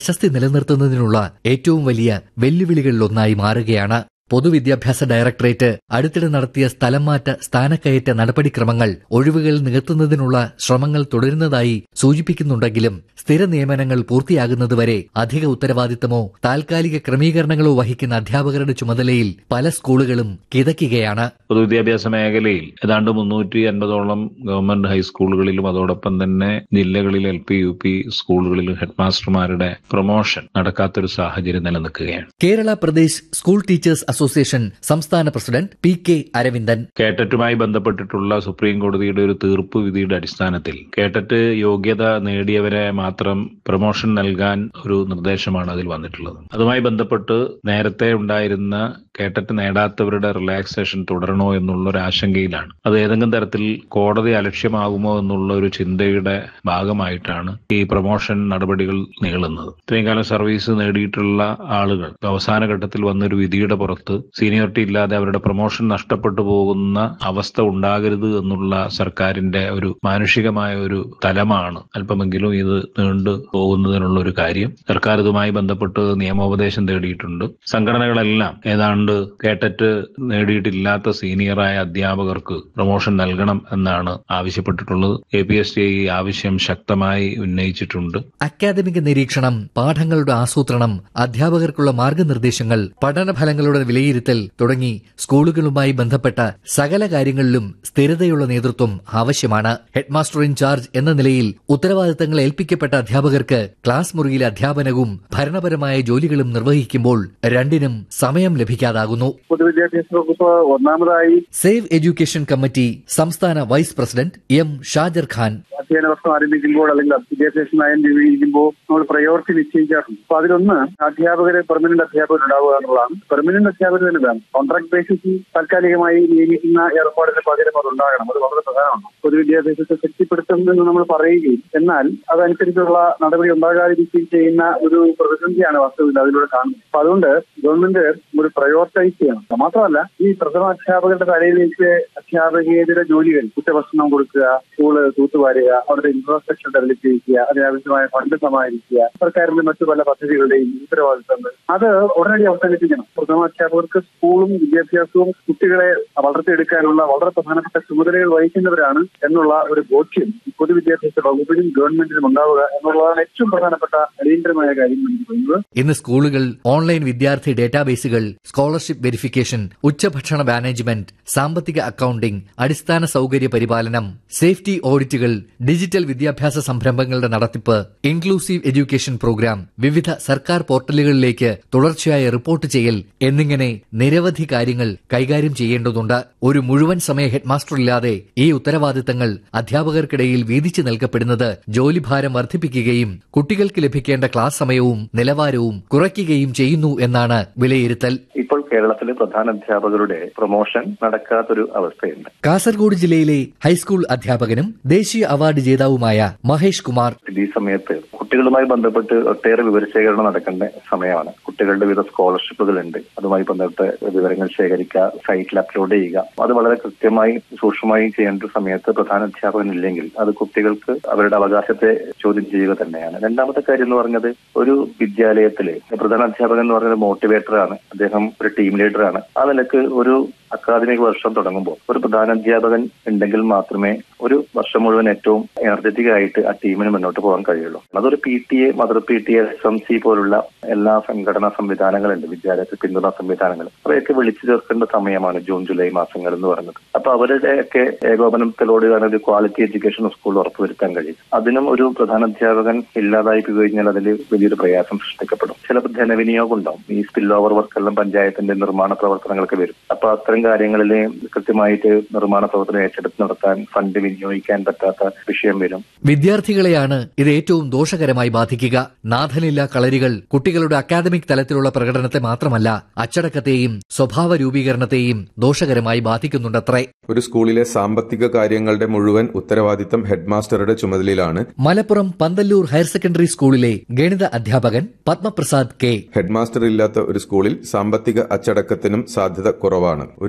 പ്രശസ്തി നിലനിർത്തുന്നതിനുള്ള ഏറ്റവും വലിയ വെല്ലുവിളികളിലൊന്നായി മാറുകയാണ് പൊതുവിദ്യാഭ്യാസ ഡയറക്ടറേറ്റ് അടുത്തിടെ നടത്തിയ സ്ഥലം മാറ്റ സ്ഥാനക്കയറ്റ നടപടിക്രമങ്ങൾ ഒഴിവുകൾ നികത്തുന്നതിനുള്ള ശ്രമങ്ങൾ തുടരുന്നതായി സൂചിപ്പിക്കുന്നുണ്ടെങ്കിലും സ്ഥിര നിയമനങ്ങൾ പൂർത്തിയാകുന്നതുവരെ അധിക ഉത്തരവാദിത്തമോ താൽക്കാലിക ക്രമീകരണങ്ങളോ വഹിക്കുന്ന അധ്യാപകരുടെ ചുമതലയിൽ പല സ്കൂളുകളും കിതയ്ക്കുകയാണ് പൊതുവിദ്യാഭ്യാസ മേഖലയിൽ ഏതാണ്ട് മുന്നൂറ്റി അൻപതോളം ഗവൺമെന്റ് ഹൈസ്കൂളുകളിലും അതോടൊപ്പം തന്നെ ജില്ലകളിൽ എൽ പി യു പി സ്കൂളുകളിലും ഹെഡ്മാസ്റ്റർമാരുടെ പ്രൊമോഷൻ നടക്കാത്തൊരു സാഹചര്യം നിലനിൽക്കുകയാണ് Kerala Pradesh school teachers association സംസ്ഥാന പ്രസിഡന്റ് പി കെ അരവിന്ദൻ കേട്ടറ്റുമായി ബന്ധപ്പെട്ടിട്ടുള്ള സുപ്രീം കോടതിയുടെ ഒരു തീർപ്പ് വിധിയുടെ അടിസ്ഥാനത്തിൽ കേട്ടറ്റ് യോഗ്യത നേടിയവരെ മാത്രം പ്രൊമോഷൻ നൽകാൻ ഒരു നിർദ്ദേശമാണ് അതിൽ വന്നിട്ടുള്ളത് അതുമായി ബന്ധപ്പെട്ട് നേരത്തെ ഉണ്ടായിരുന്ന കേട്ടറ്റ് നേടാത്തവരുടെ റിലാക്സേഷൻ തുടരണോ എന്നുള്ള ഒരു ആശങ്കയിലാണ് അത് ഏതെങ്കിലും തരത്തിൽ കോടതി അലക്ഷ്യമാകുമോ എന്നുള്ള ഒരു ചിന്തയുടെ ഭാഗമായിട്ടാണ് ഈ പ്രൊമോഷൻ നടപടികൾ നീളുന്നത് ഇത്രയും കാലം സർവീസ് നേടിയിട്ടുള്ള ആളുകൾ അവസാന ഘട്ടത്തിൽ വന്നൊരു വിധിയുടെ പുറത്ത് സീനിയോറിറ്റി ഇല്ലാതെ അവരുടെ പ്രൊമോഷൻ നഷ്ടപ്പെട്ടു പോകുന്ന അവസ്ഥ ഉണ്ടാകരുത് എന്നുള്ള സർക്കാരിന്റെ ഒരു മാനുഷികമായ ഒരു തലമാണ് അല്പമെങ്കിലും ഇത് നീണ്ടു പോകുന്നതിനുള്ള ഒരു കാര്യം സർക്കാർ ഇതുമായി ബന്ധപ്പെട്ട് നിയമോപദേശം തേടിയിട്ടുണ്ട് സംഘടനകളെല്ലാം ഏതാണ്ട് കേട്ടറ്റ് നേടിയിട്ടില്ലാത്ത സീനിയറായ അധ്യാപകർക്ക് പ്രൊമോഷൻ നൽകണം എന്നാണ് ആവശ്യപ്പെട്ടിട്ടുള്ളത് എ പി എസ് ടി ഈ ആവശ്യം ശക്തമായി ഉന്നയിച്ചിട്ടുണ്ട് അക്കാദമിക നിരീക്ഷണം പാഠങ്ങളുടെ ആസൂത്രണം അധ്യാപകർക്കുള്ള മാർഗനിർദ്ദേശങ്ങൾ പഠനഫലങ്ങളുടെ വിലയിരുത്തൽ തുടങ്ങി സ്കൂളുകളുമായി ബന്ധപ്പെട്ട സകല കാര്യങ്ങളിലും സ്ഥിരതയുള്ള നേതൃത്വം ആവശ്യമാണ് ഹെഡ്മാസ്റ്റർ ഇൻചാർജ് എന്ന നിലയിൽ ഉത്തരവാദിത്തങ്ങൾ ഏൽപ്പിക്കപ്പെട്ട അധ്യാപകർക്ക് ക്ലാസ് മുറിയിലെ അധ്യാപനവും ഭരണപരമായ ജോലികളും നിർവഹിക്കുമ്പോൾ രണ്ടിനും സമയം ലഭിക്കാതാകുന്നു പൊതുവിദ്യാഭ്യാസ വകുപ്പ് ഒന്നാമതായി സേവ് എഡ്യൂക്കേഷൻ കമ്മിറ്റി സംസ്ഥാന vice president M Shajar Khan അധ്യയന വർഷം ആരംഭിക്കുമ്പോൾ അല്ലെങ്കിൽ വിദ്യാഭ്യാസ നയം രൂപീകരിക്കുമ്പോൾ നമ്മൾ പ്രയോറിറ്റി നിശ്ചയിക്കാറുണ്ട് അപ്പൊ അതിലൊന്ന് അധ്യാപകര് പെർമനന്റ് അധ്യാപകർ ഉണ്ടാവുക എന്നുള്ളതാണ് പെർമനന്റ് അധ്യാപകർ തന്നെ വേണം കോൺട്രാക്ട് ബേസിസിൽ താൽക്കാലികമായി നിയമിക്കുന്ന ഏർപ്പാടിന് പകരം അത് ഉണ്ടാകണം അത് വളരെ പ്രധാനമാണ് പൊതുവിദ്യാഭ്യാസത്തെ ശക്തിപ്പെടുത്തുമെന്ന് നമ്മൾ പറയുകയും എന്നാൽ അതനുസരിച്ചുള്ള നടപടി ഉണ്ടാകാതിരിക്കുകയും ചെയ്യുന്ന ഒരു പ്രതിസന്ധിയാണ് വാസ്തവത്തിൽ അതിലൂടെ കാണുന്നത് അപ്പൊ അതുകൊണ്ട് ഗവൺമെന്റ് ഒരു പ്രയോറിറ്റൈസ് ചെയ്യണം മാത്രമല്ല ഈ പ്രഥമ അധ്യാപകരുടെ തലയിലേക്ക് അധ്യാപകേതര ജോലികൾ ഉച്ചഭക്ഷണം കൊടുക്കുക സ്കൂള് തൂത്തുവാരുക അവരുടെ ഇൻഫ്രാസ്ട്രക്ചർ ഡെവലപ്പ് ചെയ്യുക അതിനാവശ്യമായ ഫണ്ട് സമാഹരിക്കുക സർക്കാരിന്റെ മറ്റു പല പദ്ധതികളുടെയും ഉത്തരവാദിത്തങ്ങൾ അത് ഉടനടി അവസാനിപ്പിക്കണം പ്രഥമ അധ്യാപകർക്ക് സ്കൂളും വിദ്യാഭ്യാസവും കുട്ടികളെ വളർത്തിയെടുക്കാനുള്ള വളരെ പ്രധാനപ്പെട്ട ചുമതലകൾ വഹിക്കുന്നവരാണ് എന്നുള്ള ഒരു ബോധ്യം പൊതുവിദ്യാഭ്യാസ വകുപ്പിനും ഗവൺമെന്റിനും ഉണ്ടാവുക എന്നുള്ളതാണ് ഏറ്റവും പ്രധാനപ്പെട്ട അടിയന്തരമായ കാര്യം എനിക്ക് തോന്നുന്നത് ഇന്ന് സ്കൂളുകൾ ഓൺലൈൻ വിദ്യാർത്ഥി ഡേറ്റാബേസുകൾ സ്കോളർഷിപ്പ് വെരിഫിക്കേഷൻ ഉച്ചഭക്ഷണ മാനേജ്മെന്റ് സാമ്പത്തിക അക്കൌണ്ടിംഗ് അടിസ്ഥാന സൌകര്യ പരിപാലനം സേഫ്റ്റി ഓഡിറ്റുകൾ ഡിജിറ്റൽ വിദ്യാഭ്യാസ സംരംഭങ്ങളുടെ നടത്തിപ്പ് ഇൻക്ലൂസീവ് എഡ്യൂക്കേഷൻ പ്രോഗ്രാം വിവിധ സർക്കാർ പോർട്ടലുകളിലേക്ക് തുടർച്ചയായ റിപ്പോർട്ട് ചെയ്യൽ എന്നിങ്ങനെ നിരവധി കാര്യങ്ങൾ കൈകാര്യം ചെയ്യേണ്ടതുണ്ട് ഒരു മുഴുവൻ സമയ ഹെഡ്മാസ്റ്റർ ഇല്ലാതെ ഈ ഉത്തരവാദിത്തങ്ങൾ അധ്യാപകർക്കിടയിൽ വീതിച്ചു നൽകപ്പെടുന്നത് ജോലിഭാരം വർദ്ധിപ്പിക്കുകയും കുട്ടികൾക്ക് ലഭിക്കേണ്ട ക്ലാസ് സമയവും നിലവാരവും കുറയ്ക്കുകയും ചെയ്യുന്നു എന്നാണ് വിലയിരുത്തൽ ഇപ്പോൾ കേരളത്തിലെ പ്രധാന അധ്യാപകരുടെ പ്രൊമോഷൻ നടക്കാത്തൊരു അവസ്ഥയുണ്ട് കാസർഗോഡ് ജില്ലയിലെ ഹൈസ്കൂൾ അധ്യാപകനും ദേശീയ അവാർഡ് ജേതാവുമായ മഹേഷ് കുമാർ ഈ സമയത്ത് കുട്ടികളുമായി ബന്ധപ്പെട്ട് ഒട്ടേറെ വിവരശേഖരണം നടക്കേണ്ട സമയമാണ് കുട്ടികളുടെ വിവിധ സ്കോളർഷിപ്പുകൾ ഉണ്ട് അതുമായി ബന്ധപ്പെട്ട് വിവരങ്ങൾ ശേഖരിക്കുക സൈറ്റിൽ അപ്ലോഡ് ചെയ്യുക അത് വളരെ കൃത്യമായി സൂക്ഷ്മമായി ചെയ്യേണ്ട സമയത്ത് പ്രധാന അധ്യാപകൻ ഇല്ലെങ്കിൽ അത് കുട്ടികൾക്ക് അവരുടെ അവകാശത്തെ ചോദ്യം ചെയ്യുക തന്നെയാണ് രണ്ടാമത്തെ കാര്യം എന്ന് പറഞ്ഞത് ഒരു വിദ്യാലയത്തില് പ്രധാന അധ്യാപകൻ എന്ന് പറയുന്നത് മോട്ടിവേറ്റർ ആണ് അദ്ദേഹം ഒരു ടീം ലീഡർ ആണ് ആ നിലക്ക് ഒരു അക്കാദമിക് വർഷം തുടങ്ങുമ്പോൾ ഒരു പ്രധാന അധ്യാപകൻ ഉണ്ടെങ്കിൽ മാത്രമേ ഒരു വർഷം മുഴുവൻ ഏറ്റവും എനർജറ്റിക് ആയിട്ട് ആ ടീമിന് മുന്നോട്ട് പോകാൻ കഴിയുള്ളൂ അതൊരു P T A mother P T A S M C പോലുള്ള എല്ലാ സംഘടനാ സംവിധാനങ്ങളുണ്ട് വിദ്യാലയത്തിൽ പിന്തുണ സംവിധാനങ്ങൾ അവയൊക്കെ വിളിച്ചു ചേർക്കേണ്ട സമയമാണ് ജൂൺ ജൂലൈ മാസങ്ങൾ എന്ന് പറയുന്നത് അപ്പൊ അവരുടെയൊക്കെ ഏകോപനത്തിലൂടെയാണ് ഒരു ക്വാളിറ്റി എഡ്യൂക്കേഷൻ സ്കൂൾ ഉറപ്പുവരുത്താൻ കഴിയും അതിനും ഒരു പ്രധാന അധ്യാപകൻ ഇല്ലാതായി കഴിഞ്ഞാൽ അതിൽ വലിയൊരു പ്രയാസം സൃഷ്ടിക്കപ്പെടും ചിലപ്പോൾ ധനവിനിയോഗം ഉണ്ടാവും ഈ സ്പിൽ ഓവർ വർക്കെല്ലാം പഞ്ചായത്തിന്റെ നിർമ്മാണ പ്രവർത്തനങ്ങൾക്ക് വരും അപ്പൊ അത്തരം കാര്യങ്ങളിൽ കൃത്യമായിട്ട് നിർമ്മാണ പ്രവർത്തനം ഏറ്റെടുത്ത് നടത്താൻ ഫണ്ട് വിനിയോഗിക്കാൻ പറ്റാത്ത വിഷയം വരും വിദ്യാർത്ഥികളെയാണ് ഇത് ഏറ്റവും ദോഷകരമായി ബാധിക്കുക നാഥനില്ല കളരികൾ കുട്ടികളുടെ അക്കാദമിക് തലത്തിലുള്ള പ്രകടനത്തെ മാത്രമല്ല അച്ചടക്കത്തെയും സ്വഭാവ രൂപീകരണത്തെയും ദോഷകരമായി ബാധിക്കുന്നുണ്ടത്രേ ഒരു സ്കൂളിലെ സാമ്പത്തിക കാര്യങ്ങളുടെ മുഴുവൻ ഉത്തരവാദിത്തം ഹെഡ്മാസ്റ്ററുടെ ചുമതലയിലാണ് മലപ്പുറം പന്തല്ലൂർ ഹയർ സെക്കൻഡറി സ്കൂളിലെ ഗണിത അധ്യാപകൻ പത്മപ്രസാദ് കെ ഹെഡ്മാസ്റ്റർ ഇല്ലാത്ത ഒരു സ്കൂളിൽ സാമ്പത്തിക അച്ചടക്കത്തിനും സാധ്യത കുറവാണ് ഒരു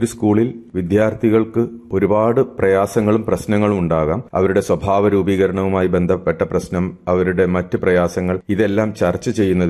ഒരു സ്കൂളിൽ വിദ്യാർത്ഥികൾക്ക് ഒരുപാട് പ്രയാസങ്ങളും പ്രശ്നങ്ങളും ഉണ്ടാകാം അവരുടെ സ്വഭാവ രൂപീകരണവുമായി ബന്ധപ്പെട്ട പ്രശ്നം അവരുടെ മറ്റ് പ്രയാസങ്ങൾ ഇതെല്ലാം ചർച്ച ചെയ്യുന്നത്